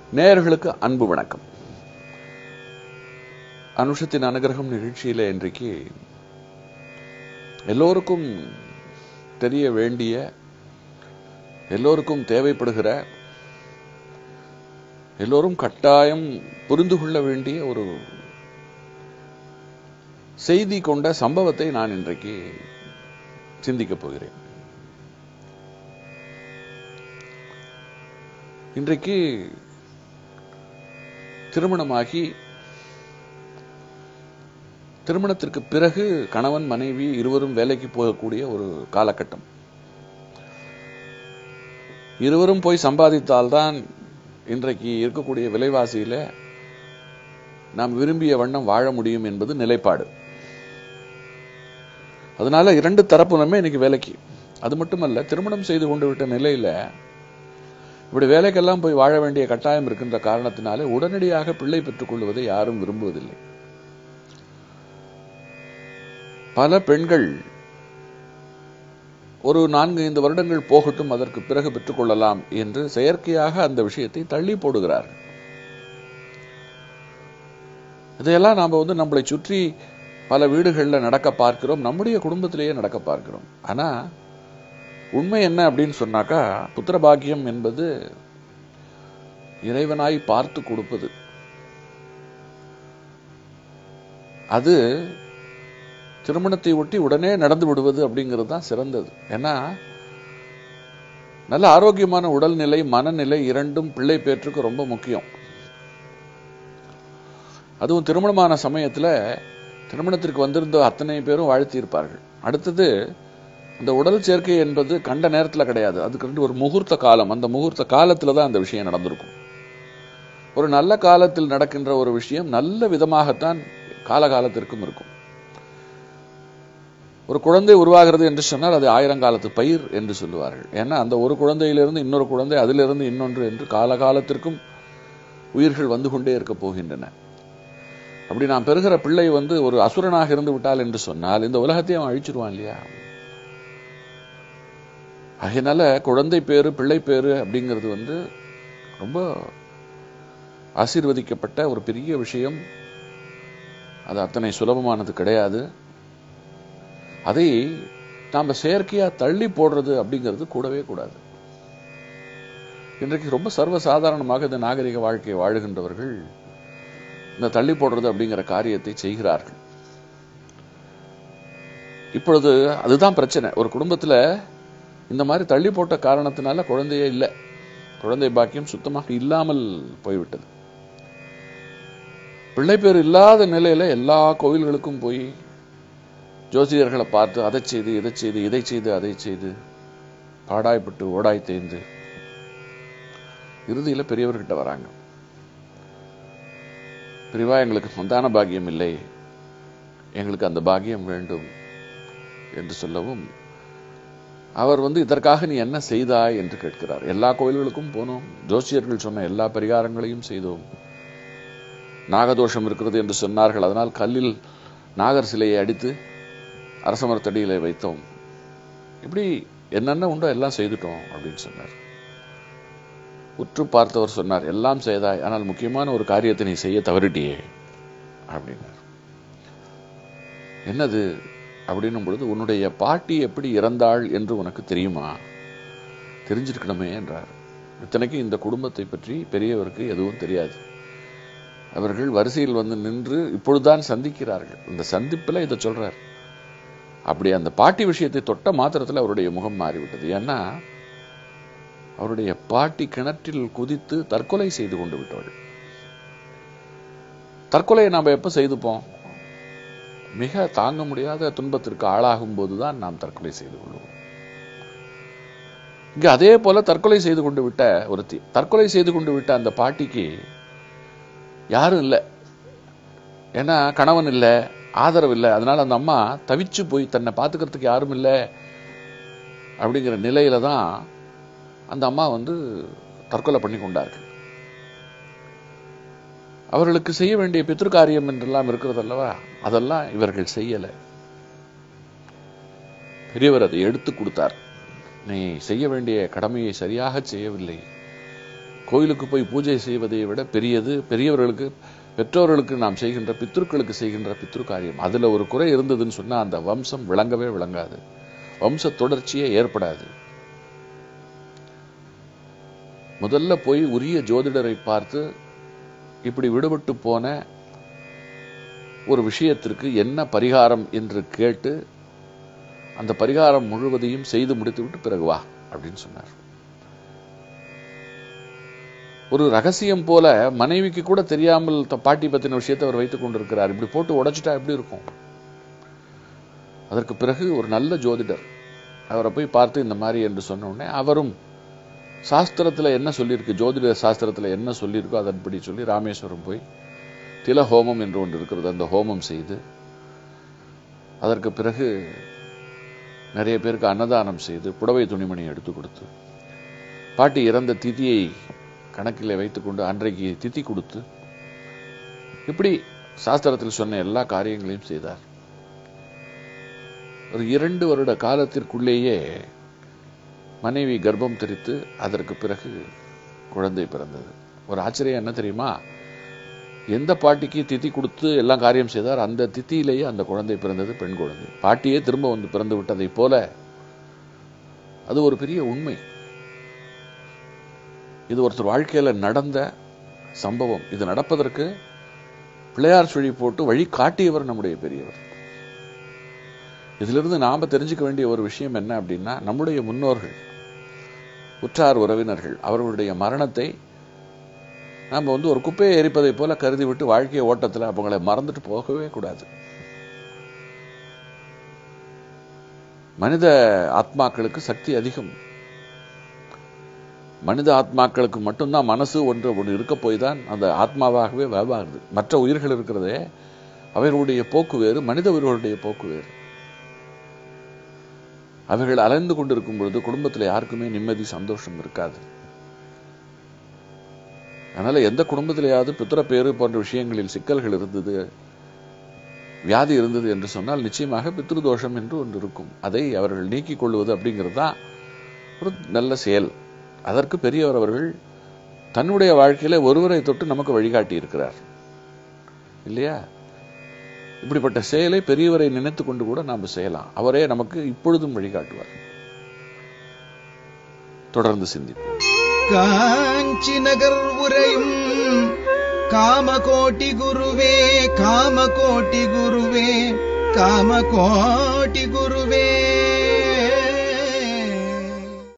நேயர்களுக்கு அன்பு வணக்கம் அனுஷத்தின் அனுகிரகம் நிகழ்ச்சியில இன்றைக்கு எல்லோருக்கும் தெரிய வேண்டிய எல்லோருக்கும் தேவைப்படுகிற எல்லோரும் கட்டாயம் புரிந்து கொள்ள வேண்டிய ஒரு செய்தி கொண்ட சம்பவத்தை நான் இன்றைக்கு சிந்திக்கப் போகிறேன் இன்றைக்கு திருமணமாகி திருமணத்திற்கு பிறகு கணவன் மனைவி இருவரும் வேலைக்கு போகக்கூடிய ஒரு காலகட்டம் இருவரும் போய் சம்பாதித்தால்தான் இன்றைக்கு இருக்கக்கூடிய விலைவாசியில நாம் விரும்பிய வண்ணம் வாழ முடியும் என்பது நிலைப்பாடு அதனால இரண்டு தரப்புனமே இன்னைக்கு வேலைக்கு அது மட்டுமல்ல திருமணம் செய்து கொண்டு விட்ட நிலையில இப்படி வேலைக்கெல்லாம் போய் வாழ வேண்டிய கட்டாயம் இருக்கின்ற காரணத்தினாலே உடனடியாக பிள்ளை பெற்றுக் கொள்வதை யாரும் விரும்புவதில்லை பல பெண்கள் ஒரு நான்கு ஐந்து வருடங்கள் போகட்டும் அதற்கு பிறகு பெற்றுக்கொள்ளலாம் என்று செயற்கையாக அந்த விஷயத்தை தள்ளி போடுகிறார்கள் இதையெல்லாம் நாம் வந்து நம்மளை சுற்றி பல வீடுகளில் நடக்க பார்க்கிறோம் நம்முடைய குடும்பத்திலேயே நடக்க பார்க்கிறோம் ஆனா உண்மை என்ன அப்படின்னு சொன்னாக்கா புத்திர பாக்கியம் என்பது இறைவனாய் பார்த்து கொடுப்பது அது திருமணத்தை ஒட்டி உடனே நடந்து விடுவது அப்படிங்கிறது தான் சிறந்தது ஏன்னா நல்ல ஆரோக்கியமான உடல்நிலை மனநிலை இரண்டும் பிள்ளை பேற்றுக்கு ரொம்ப முக்கியம் அதுவும் திருமணமான சமயத்துல திருமணத்திற்கு வந்திருந்த அத்தனை பேரும் வாழ்த்தியிருப்பார்கள் அடுத்தது இந்த உடல் சேர்க்கை என்பது கண்ட நேரத்தில் கிடையாது அதுக்கு ஒரு முகூர்த்த காலம் அந்த முகூர்த்த காலத்துல தான் அந்த விஷயம் நடந்திருக்கும் ஒரு நல்ல காலத்தில் நடக்கின்ற ஒரு விஷயம் நல்ல விதமாகத்தான் காலகாலத்திற்கும் இருக்கும் ஒரு குழந்தை உருவாகிறது என்று சொன்னால் அது ஆயிரங்காலத்து பயிர் என்று சொல்லுவார்கள் ஏன்னா அந்த ஒரு குழந்தையிலிருந்து இன்னொரு குழந்தை அதிலிருந்து இன்னொன்று என்று காலகாலத்திற்கும் உயிர்கள் வந்து கொண்டே இருக்க போகின்றன அப்படி நாம் பெறுகிற பிள்ளை வந்து ஒரு அசுரனாக இருந்து விட்டால் என்று சொன்னால் இந்த உலகத்தையும் அவன் அழிச்சிருவான் இல்லையா அதனால குழந்தை பேரு பிள்ளை பேரு அப்படிங்கிறது வந்து ரொம்ப ஆசீர்வதிக்கப்பட்ட ஒரு பெரிய விஷயம் அது அத்தனை சுலபமானது கிடையாது அதை நாம செயற்கையா தள்ளி போடுறது அப்படிங்கிறது கூடவே கூடாது இன்றைக்கு ரொம்ப சர்வசாதாரணமாக இந்த நாகரிக வாழ்க்கையை வாழுகின்றவர்கள் இந்த தள்ளி போடுறது அப்படிங்கிற காரியத்தை செய்கிறார்கள் இப்பொழுது அதுதான் பிரச்சனை ஒரு குடும்பத்துல இந்த மாதிரி தள்ளி போட்ட காரணத்தினால குழந்தையே இல்லை குழந்தை பாக்கியம் சுத்தமாக இல்லாமல் போய்விட்டது பிள்ளை பேர் இல்லாத நிலையில எல்லா கோவில்களுக்கும் போய் ஜோசியர்களை பார்த்து அதை செய்து இதை செய்து இதை செய்து அதை செய்து பாடாய்ப்பட்டு ஓடாய் தேய்ந்து இறுதியில பெரியவர்கிட்ட வராங்க பிரிவா எங்களுக்கு சந்தான பாக்கியம் இல்லை எங்களுக்கு அந்த பாக்கியம் வேண்டும் என்று சொல்லவும் அவர் வந்து இதற்காக நீ என்ன செய்தாய் என்று கேட்கிறார் எல்லா கோயில்களுக்கும் போனோம் ஜோசியர்கள் சொன்ன எல்லா பரிகாரங்களையும் செய்தோம் நாகதோஷம் இருக்கிறது என்று சொன்னார்கள் அதனால் கல்லில் நாகர் சிலையை அடித்து அரசமரத்தடியில வைத்தோம் இப்படி என்னென்ன உண்டோ எல்லாம் செய்துட்டோம் அப்படின்னு சொன்னார் உற்று பார்த்தவர் சொன்னார் எல்லாம் செய்தாய் ஆனால் முக்கியமான ஒரு காரியத்தை நீ செய்ய தவறிட்டியே அப்படின்னார் என்னது அப்படின்னும் பொழுது உன்னுடைய பாட்டி எப்படி இறந்தாள் என்று உனக்கு தெரியுமா தெரிஞ்சிருக்கணுமே என்றார் இத்தனைக்கு இந்த குடும்பத்தை பற்றி பெரியவருக்கு எதுவும் தெரியாது அவர்கள் வரிசையில் வந்து நின்று இப்பொழுதுதான் சந்திக்கிறார்கள் இந்த சந்திப்பில் இதை சொல்றார் அப்படி அந்த பாட்டி விஷயத்தை தொட்ட மாத்திரத்தில் அவருடைய முகம் மாறிவிட்டது ஏன்னா அவருடைய பாட்டி கிணற்றில் குதித்து தற்கொலை செய்து கொண்டு விட்டவள் தற்கொலையை நாம் எப்ப செய்துப்போம் மிக தாங்க முடியாத துன்பத்திற்கு ஆளாகும் போதுதான் நாம் தற்கொலை செய்து கொள்வோம் இங்க அதே போல தற்கொலை செய்து கொண்டு விட்ட ஒருத்தி தற்கொலை செய்து கொண்டு விட்ட அந்த பாட்டிக்கு யாரும் இல்லை ஏன்னா கணவன் இல்லை ஆதரவு இல்லை அதனால அந்த அம்மா தவிச்சு போய் தன்னை பார்த்துக்கிறதுக்கு யாரும் இல்லை அப்படிங்கிற நிலையில தான் அந்த அம்மா வந்து தற்கொலை பண்ணி கொண்டார்கள் அவர்களுக்கு செய்ய வேண்டிய பித்ருக்காரியம் என்றெல்லாம் இருக்கிறது அல்லவா அதெல்லாம் இவர்கள் செய்யல பெரியவர் அதை எடுத்து கொடுத்தார் நீ செய்ய வேண்டிய கடமையை சரியாக செய்யவில்லை கோயிலுக்கு போய் பூஜை செய்வதை விட பெரியது பெரியவர்களுக்கு பெற்றோர்களுக்கு நாம் செய்கின்ற பித்ருக்களுக்கு செய்கின்ற பித்ரு காரியம் அதுல ஒரு குறை இருந்ததுன்னு சொன்னா அந்த வம்சம் விளங்கவே விளங்காது வம்ச தொடர்ச்சியே ஏற்படாது முதல்ல போய் உரிய ஜோதிடரை பார்த்து இப்படி விடுபட்டு போன ஒரு விஷயத்திற்கு என்ன பரிகாரம் என்று கேட்டு அந்த பரிகாரம் முழுவதையும் செய்து முடித்துவிட்டு பிறகு வா அப்படின்னு சொன்னார் ஒரு ரகசியம் போல மனைவிக்கு கூட தெரியாமல் த- பாட்டி பத்தின விஷயத்தை அவர் வைத்துக் கொண்டிருக்கிறார் இப்படி போட்டு உடைச்சிட்டா எப்படி இருக்கும் அதற்கு பிறகு ஒரு நல்ல ஜோதிடர் அவரை போய் பார்த்து இந்த மாதிரி என்று சொன்ன உடனே அவரும் சாஸ்திரத்துல என்ன சொல்லியிருக்கு ஜோதிட சாஸ்திரத்துல என்ன சொல்லியிருக்கோ அதன்படி சொல்லி ராமேஸ்வரம் போய் தில ஹோமம் என்று ஒன்று இருக்கிறது அந்த ஹோமம் செய்து அதற்கு பிறகு நிறைய பேருக்கு அன்னதானம் செய்து புடவை துணிமணி எடுத்து கொடுத்து பாட்டி இறந்த திதியை கணக்கிலே வைத்துக்கொண்டு அன்றைக்கு திதி கொடுத்து இப்படி சாஸ்திரத்தில் சொன்ன எல்லா காரியங்களையும் செய்தார் ஒரு இரண்டு வருட காலத்திற்குள்ளேயே மனைவி கர்ப்பம் தெரித்து அதற்கு பிறகு குழந்தை பிறந்தது ஒரு ஆச்சரியம் என்ன தெரியுமா எந்த பாட்டிக்கு திதி கொடுத்து எல்லாம் காரியம் செய்தார் அந்த திதியிலேயே அந்த குழந்தை பிறந்தது பெண் குழந்தை பாட்டியே திரும்ப வந்து பிறந்து விட்டதைப் போல அது ஒரு பெரிய உண்மை இது ஒருத்தர் வாழ்க்கையில நடந்த சம்பவம் இது நடப்பதற்கு பிள்ளையார் சுழி போட்டு வழி காட்டியவர் நம்முடைய பெரியவர் இதிலிருந்து நாம தெரிஞ்சுக்க வேண்டிய ஒரு விஷயம் என்ன அப்படின்னா நம்முடைய முன்னோர்கள் உற்றார் உறவினர்கள் அவர்களுடைய மரணத்தை நாம வந்து ஒரு குப்பையை எரிப்பதை போல கருதி விட்டு வாழ்க்கை ஓட்டத்துல அவங்களை மறந்துட்டு போகவே கூடாது மனித ஆத்மாக்களுக்கு சக்தி அதிகம் மனித ஆத்மாக்களுக்கு மட்டும்தான் மனசு ஒன்று ஒன்று இருக்க போய் தான் அந்த ஆத்மாவாகவே வாழ்வாகுது மற்ற உயிர்கள் இருக்கிறதே அவர்களுடைய போக்கு வேறு மனித உயிர்களுடைய போக்கு வேறு அவைகள் அலைந்து கொண்டிருக்கும் பொழுது குடும்பத்தில் யாருக்குமே நிம்மதி சந்தோஷம் இருக்காது அதனால எந்த குடும்பத்திலேயாவது பித்திரப்பேறு போன்ற விஷயங்களில் சிக்கல்கள் இருந்தது வியாதி இருந்தது என்று சொன்னால் நிச்சயமாக பித்ருதோஷம் என்று ஒன்று இருக்கும் அதை அவர்கள் நீக்கிக் கொள்வது அப்படிங்கிறது தான் ஒரு நல்ல செயல் அதற்கு பெரியவர் அவர்கள் தன்னுடைய வாழ்க்கையில ஒருவரை தொட்டு நமக்கு வழிகாட்டி இருக்கிறார் இல்லையா இப்படிப்பட்ட செயலை பெரியவரை நினைத்து கொண்டு கூட நாம் செய்யலாம் அவரே நமக்கு இப்பொழுதும் வழிகாட்டுவார் தொடர்ந்து சிந்திப்போம் காஞ்சி நகர் உரையும் காமகோட்டி குருவே காமகோட்டி குருவே காமகோட்டி குருவே